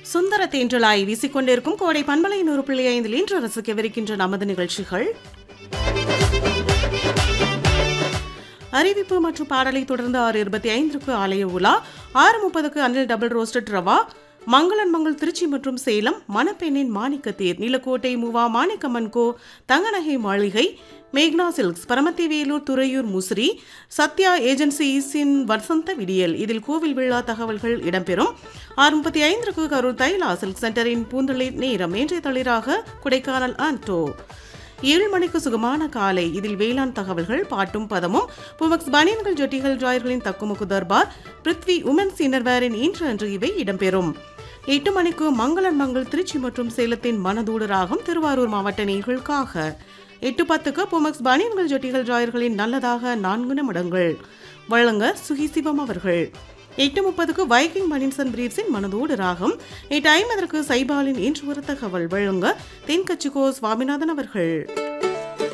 சுந்தர தேன்றலாய் வீசிக்கொண்டிருக்கும் கோடை பண்பலை நூறு புள்ளி ஐந்தில் இன்று ரசிக்கவிருக்கின்ற நமது நிகழ்ச்சிகள் அறிவிப்பு மற்றும் பாடலை தொடர்ந்து ஆறு இருபத்தி ஐந்திற்கு ஆலய உலா ஆறு முப்பதுக்கு அனில் டபுள் ரோஸ்டட் ரவா மங்களன் மங்கள் திருச்சி மற்றும் சேலம் மணப்பெண்ணின் மாணிக்கத்தேர் நிலக்கோட்டை மூவா மாணிக்கம்மன் கோ தங்கநகை மாளிகை மேக்னா சில்க்ஸ் பரமத்தி வேலூர் துறையூர் முசிறி சத்யா ஏஜென்சிஸின் வசந்த விடியல் இதில் கோவில் விழா தகவல்கள் இடம்பெறும் ஆறு முப்பத்தி ஐந்திற்கு கரூர் தைலா சில்க் சென்டரின் பூந்தளிர் நேரம் இன்றைய தளிராக கொடைக்கானல் ஆண்டோ ஏழு மணிக்கு சுகமான காலை இதில் வேளாண் தகவல்கள் பாட்டும் பதமும் புமக்ஸ் பனியன்கள் ஜொட்டிகள் ஜாயர்களின் தக்குமுக்கு தர்பார் பிருத்வி உமன்ஸ் இன்னர்வேரின் இன்று அன்று இவை இடம்பெறும் எட்டு மணிக்கு மங்களன் மங்கள் திருச்சி மற்றும் சேலத்தின் மனதூடு ராகம் திருவாரூர் மாவட்ட நேர்களுக்காக எட்டு பத்துக்கு புமக்ஸ் பனியன்கள் ஜொட்டிகள் ஜாயர்களின் நல்லதாக நான்கு நிமிடங்கள் வழங்க சுகி சிவம் அவர்கள் எட்டு முப்பதுக்கு வைக்கிங் மணின்சன் பிரீப்ஸின் மனதோடு ராகம் எட்டு ஐம்பதற்கு சைபாலின் இன்று ஒரு தகவல் வழங்க தென்கட்சிகோ சுவாமிநாதன் அவர்கள்